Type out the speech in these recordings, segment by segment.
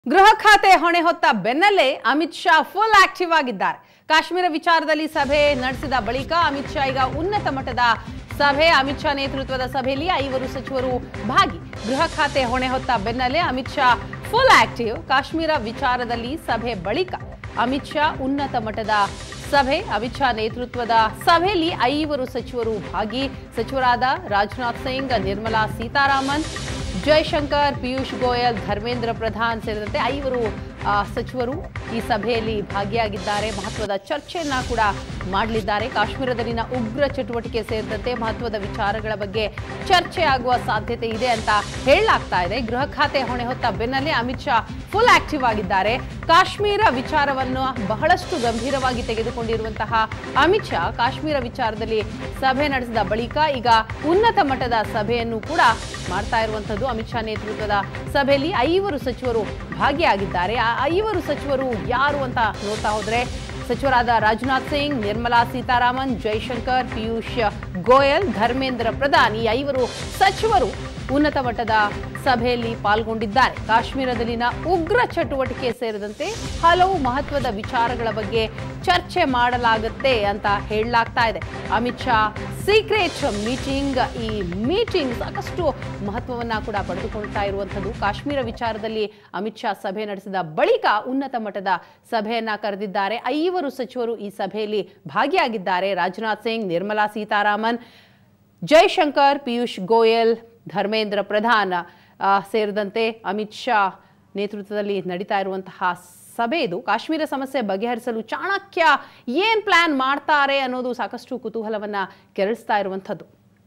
ಗೃಹ ಖಾತೆ ಹೊಣೆ ಹೊತ್ತ ಬೆನ್ನಲ್ಲೇ ಅಮಿತ್ ಶಾ ಫುಲ್ ಆಕ್ಟಿವ್ ಆಗಿದ್ದಾರೆ ಕಾಶ್ಮೀರ ವಿಚಾರದಲ್ಲಿ ಸಭೆ ನಡೆಸಿದ ಬಳಿಕ ಅಮಿತ್ ಶಾ ಈಗ ಉನ್ನತ ಮಟ್ಟದ ಸಭೆ ಅಮಿತ್ ಶಾ ನೇತೃತ್ವದ ಸಭೆಯಲ್ಲಿ ಐವರು ಸಚಿವರು ಭಾಗಿ ಗೃಹ ಖಾತೆ ಹೊಣೆ ಹೊತ್ತ ಬೆನ್ನಲ್ಲೇ ಅಮಿತ್ ಶಾ ಫುಲ್ ಆಕ್ಟಿವ್ ಕಾಶ್ಮೀರ ವಿಚಾರದಲ್ಲಿ ಸಭೆ ಬಳಿಕ ಅಮಿತ್ ಶಾ ಉನ್ನತ ಮಟ್ಟದ ಸಭೆ ಅಮಿತ್ ಶಾ ನೇತೃತ್ವದ ಸಭೆಯಲ್ಲಿ ಐವರು ಸಚಿವರು ಭಾಗಿ ಸಚಿವರಾದ ರಾಜನಾಥ್ ಸಿಂಗ್ ನಿರ್ಮಲಾ ಸೀತಾರಾಮನ್ ಜಯಶಂಕರ್ ಪಿಯೂಷ್ ಗೋಯಲ್ ಧರ್ಮೇಂದ್ರ ಪ್ರಧಾನ್ ಸೇರಿದಂತೆ ಐವರು ಆ, ಸಚಿವರು ಈ ಸಭೆಯಲ್ಲಿ ಭಾಗಿಯಾಗಿದ್ದಾರೆ ಮಹತ್ವದ ಚರ್ಚೆಯನ್ನ ಕೂಡ ಮಾಡಲಿದ್ದಾರೆ ಕಾಶ್ಮೀರದಲ್ಲಿನ ಉಗ್ರ ಚಟುವಟಿಕೆ ಸೇರಿದಂತೆ ಮಹತ್ವದ ವಿಚಾರಗಳ ಬಗ್ಗೆ ಚರ್ಚೆ ಆಗುವ ಸಾಧ್ಯತೆ ಇದೆ ಅಂತ ಹೇಳಲಾಗ್ತಾ ಇದೆ ಗೃಹ ಖಾತೆ ಹೊಣೆ ಹೊತ್ತ ಬೆನ್ನಲ್ಲೇ ಅಮಿತ್ ಶಾ ಫುಲ್ ಆಕ್ಟಿವ್ ಆಗಿದ್ದಾರೆ ಕಾಶ್ಮೀರ ವಿಚಾರವನ್ನು ಬಹಳಷ್ಟು ಗಂಭೀರವಾಗಿ ತೆಗೆದುಕೊಂಡಿರುವಂತಹ ಅಮಿತ್ ಶಾ ಕಾಶ್ಮೀರ ವಿಚಾರದಲ್ಲಿ ಸಭೆ ನಡೆಸಿದ ಬಳಿಕ ಈಗ ಉನ್ನತ ಮಟ್ಟದ ಸಭೆಯನ್ನು ಕೂಡ ಮಾಡ್ತಾ ಇರುವಂತದ್ದು ಅಮಿತ್ ಶಾ ನೇತೃತ್ವದ ಸಭೆಯಲ್ಲಿ ಐವರು ಸಚಿವರು ಭಾಗಿಯಾಗಿದ್ದಾರೆ ಆ ಐವರು ಸಚಿವರು ಯಾರು ಅಂತ ನೋಡ್ತಾ ಹೋದ್ರೆ ಸಚಿವರಾದ ರಾಜನಾಥ್ ಸಿಂಗ್ ನಿರ್ಮಲಾ ಸೀತಾರಾಮನ್ ಜೈಶಂಕರ್ ಪಿಯೂಷ್ ಗೋಯಲ್ ಧರ್ಮೇಂದ್ರ ಪ್ರಧಾನ್ ಈ ಐವರು ಸಚಿವರು ಉನ್ನತ ಮಟ್ಟದ ಸಭೆಯಲ್ಲಿ ಪಾಲ್ಗೊಂಡಿದ್ದಾರೆ ಕಾಶ್ಮೀರದಲ್ಲಿನ ಉಗ್ರ ಚಟುವಟಿಕೆ ಸೇರಿದಂತೆ ಹಲವು ಮಹತ್ವದ ವಿಚಾರಗಳ ಬಗ್ಗೆ ಚರ್ಚೆ ಮಾಡಲಾಗುತ್ತೆ ಅಂತ ಹೇಳಲಾಗ್ತಾ ಇದೆ ಅಮಿತ್ ಶಾ ಸೀಕ್ರೆಟ್ ಮೀಟಿಂಗ್ ಈ ಮೀಟಿಂಗ್ ಸಾಕಷ್ಟು ಮಹತ್ವವನ್ನ ಕೂಡ ಪಡೆದುಕೊಳ್ತಾ ಇರುವಂಥದ್ದು ಕಾಶ್ಮೀರ ವಿಚಾರದಲ್ಲಿ ಅಮಿತ್ ಶಾ ಸಭೆ ನಡೆಸಿದ ಬಳಿಕ ಉನ್ನತ ಮಟ್ಟದ ಸಭೆಯನ್ನ ಕರೆದಿದ್ದಾರೆ ಐವರು ಸಚಿವರು ಈ ಸಭೆಯಲ್ಲಿ ಭಾಗಿಯಾಗಿದ್ದಾರೆ ರಾಜನಾಥ್ ಸಿಂಗ್ ನಿರ್ಮಲಾ ಸೀತಾರಾಮನ್ ಜೈಶಂಕರ್ ಪಿಯೂಷ್ ಗೋಯಲ್ ಧರ್ಮೇಂದ್ರ ಪ್ರಧಾನ್ ಆ, ಸೇರಿದಂತೆ ಅಮಿತ್ ಶಾ ನೇತೃತ್ವದಲ್ಲಿ ನಡೀತಾ ಇರುವಂತಹ ಸಭೆ ಇದು ಕಾಶ್ಮೀರ ಸಮಸ್ಯೆ ಬಗೆಹರಿಸಲು ಚಾಣಕ್ಯ ಏನ್ ಪ್ಲಾನ್ ಮಾಡ್ತಾರೆ ಅನ್ನೋದು ಸಾಕಷ್ಟು ಕುತೂಹಲವನ್ನ ಕೆರಳಿಸ್ತಾ ಇರುವಂಥದ್ದು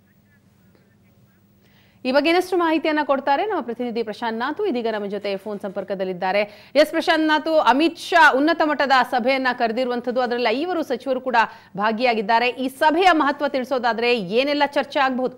ಈ ಬಗ್ಗೆ ಇನ್ನಷ್ಟು ಮಾಹಿತಿಯನ್ನ ಕೊಡ್ತಾರೆ ನಮ್ಮ ಪ್ರತಿನಿಧಿ ಪ್ರಶಾಂತ್ ನಾಥು ಇದೀಗ ನಮ್ಮ ಜೊತೆ ಫೋನ್ ಸಂಪರ್ಕದಲ್ಲಿದ್ದಾರೆ ಎಸ್ ಪ್ರಶಾಂತ್ ನಾಥು ಅಮಿತ್ ಶಾ ಉನ್ನತ ಮಟ್ಟದ ಸಭೆಯನ್ನ ಕರೆದಿರುವಂಥದ್ದು ಅದರಲ್ಲಿ ಐವರು ಸಚಿವರು ಕೂಡ ಭಾಗಿಯಾಗಿದ್ದಾರೆ ಈ ಸಭೆಯ ಮಹತ್ವ ತಿಳಿಸೋದಾದ್ರೆ ಏನೆಲ್ಲ ಚರ್ಚೆ ಆಗಬಹುದು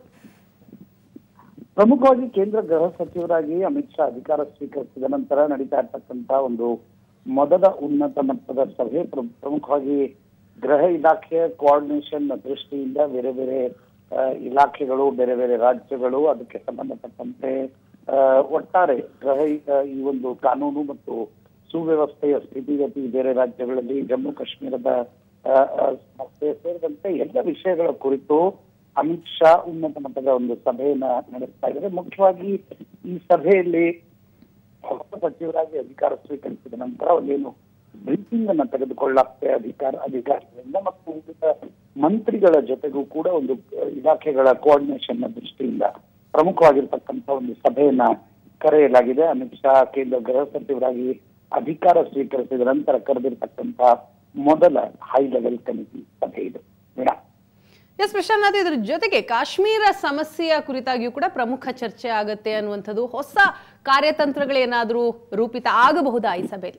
ಪ್ರಮುಖವಾಗಿ ಕೇಂದ್ರ ಗೃಹ ಸಚಿವರಾಗಿ ಅಮಿತ್ ಶಾ ಅಧಿಕಾರ ಸ್ವೀಕರಿಸಿದ ನಂತರ ನಡೀತಾ ಇರ್ತಕ್ಕಂತ ಒಂದು ಮೊದಲ ಉನ್ನತ ಮಟ್ಟದ ಸಭೆ ಪ್ರ- ಪ್ರಮುಖವಾಗಿ ಗೃಹ ಇಲಾಖೆಯ ಕೋಆರ್ಡಿನೇಷನ್ ದೃಷ್ಟಿಯಿಂದ ಬೇರೆ ಬೇರೆ ಆ, ಇಲಾಖೆಗಳು ಬೇರೆ ಬೇರೆ ರಾಜ್ಯಗಳು ಅದಕ್ಕೆ ಸಂಬಂಧಪಟ್ಟಂತೆ ಆ, ಒಟ್ಟಾರೆ ಗೃಹ ಆ, ಈ ಒಂದು ಕಾನೂನು ಮತ್ತು ಸುವ್ಯವಸ್ಥೆಯ ಸ್ಥಿತಿಗತಿ ಬೇರೆ ರಾಜ್ಯಗಳಲ್ಲಿ ಜಮ್ಮು ಕಾಶ್ಮೀರದ ಆ, ಆ, ಸಮಸ್ಯೆ ಸೇರಿದಂತೆ ಎಲ್ಲ ವಿಷಯಗಳ ಕುರಿತು ಅಮಿತ್ ಶಾ ಉನ್ನತ ಮಟ್ಟದ ಒಂದು ಸಭೆಯನ್ನ ನಡೆಸ್ತಾ ಇದ್ದಾರೆ ಮುಖ್ಯವಾಗಿ ಈ ಸಭೆಯಲ್ಲಿ ಹೊಸ ಸಚಿವರಾಗಿ ಅಧಿಕಾರ ಸ್ವೀಕರಿಸಿದ ನಂತರ ಒಂದೇನು ಬ್ರೀಫಿಂಗ್ ಅನ್ನ ತೆಗೆದುಕೊಳ್ಳಕ್ಕೆ ಅಧಿಕಾರ ಅಧಿಕಾರಿಗಳಿಂದ ಮತ್ತು ಉಳಿದ ಮಂತ್ರಿಗಳ ಜೊತೆಗೂ ಕೂಡ ಒಂದು ಅಹ್, ಇಲಾಖೆಗಳ ಕೋಆರ್ಡಿನೇಷನ್ ನ ದೃಷ್ಟಿಯಿಂದ ಪ್ರಮುಖವಾಗಿರ್ತಕ್ಕಂಥ ಒಂದು ಸಭೆಯನ್ನ ಕರೆಯಲಾಗಿದೆ ಅಮಿತ್ ಶಾ ಕೇಂದ್ರ ಗೃಹ ಸಚಿವರಾಗಿ ಅಧಿಕಾರ ಸ್ವೀಕರಿಸಿದ ನಂತರ ಕರೆದಿರ್ತಕ್ಕಂಥ ಮೊದಲ ಹೈ ಲೆವೆಲ್ ಕಮಿಟಿ ಸಭೆ ಇದು ಮೇಡಮ್ ಎಸ್ ಪ್ರಶಾಂತ್ ನಾಥ್ ಇದ್ರ ಜೊತೆಗೆ ಕಾಶ್ಮೀರ ಸಮಸ್ಯೆಯ ಕುರಿತಾಗಿಯೂ ಕೂಡ ಪ್ರಮುಖ ಚರ್ಚೆ ಆಗುತ್ತೆ ಅನ್ನುವಂಥದ್ದು ಹೊಸ ಕಾರ್ಯತಂತ್ರಗಳೇನಾದರೂ ರೂಪಿತ ಆಗಬಹುದಾ ಈ ಸಭೆಯಲ್ಲಿ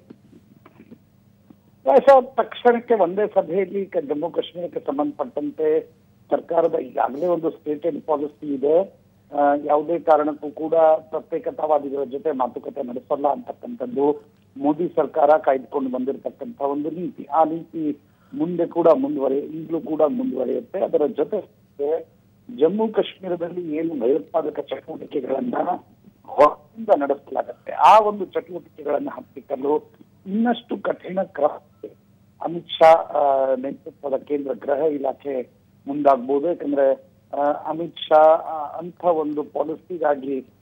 ಬಹುಶಃ ತಕ್ಷಣಕ್ಕೆ ಒಂದೇ ಸಭೆಯಲ್ಲಿ ಕ- ಜಮ್ಮು ಕಾಶ್ಮೀರಕ್ಕೆ ಸಂಬಂಧಪಟ್ಟಂತೆ ಸರ್ಕಾರದ ಈಗಾಗಲೇ ಒಂದು ಸ್ಟೇಟೆಡ್ ಪಾಲಿಸಿ ಇದೆ ಆ, ಯಾವುದೇ ಕಾರಣಕ್ಕೂ ಕೂಡ ಪ್ರತ್ಯೇಕತಾವಾದಿಗಳ ಜೊತೆ ಮಾತುಕತೆ ನಡೆಸಲ್ಲ ಅಂತಕ್ಕಂಥದ್ದು ಮೋದಿ ಸರ್ಕಾರ ಕಾಯ್ದುಕೊಂಡು ಬಂದಿರತಕ್ಕಂಥ ಒಂದು ನೀತಿ ಆ ನೀತಿ ಮುಂದೆ ಕೂಡ ಮುಂದುವರಿ ಈಗಲೂ ಕೂಡ ಮುಂದುವರಿಯುತ್ತೆ ಅದರ ಜೊತೆ ಜಮ್ಮು ಕಾಶ್ಮೀರದಲ್ಲಿ ಏನು ಭಯೋತ್ಪಾದಕ ಚಟುವಟಿಕೆಗಳನ್ನ ಹೊರದಿಂದ ನಡೆಸಲಾಗತ್ತೆ ಆ ಒಂದು ಚಟುವಟಿಕೆಗಳನ್ನ ಹತ್ತಿಕ್ಕಲು ಇನ್ನಷ್ಟು ಕಠಿಣ ಕ್ರಮಕ್ಕೆ ಅಮಿತ್ ಶಾ ಆ, ನೇತೃತ್ವದ ಕೇಂದ್ರ ಗೃಹ ಇಲಾಖೆ ಮುಂದಾಗ್ಬೋದು ಯಾಕಂದ್ರೆ ಆ, ಅಮಿತ್ ಶಾ ಆ, ಅಂಥ ಒಂದು ಪಾಲಿಸಿಗಾಗಿ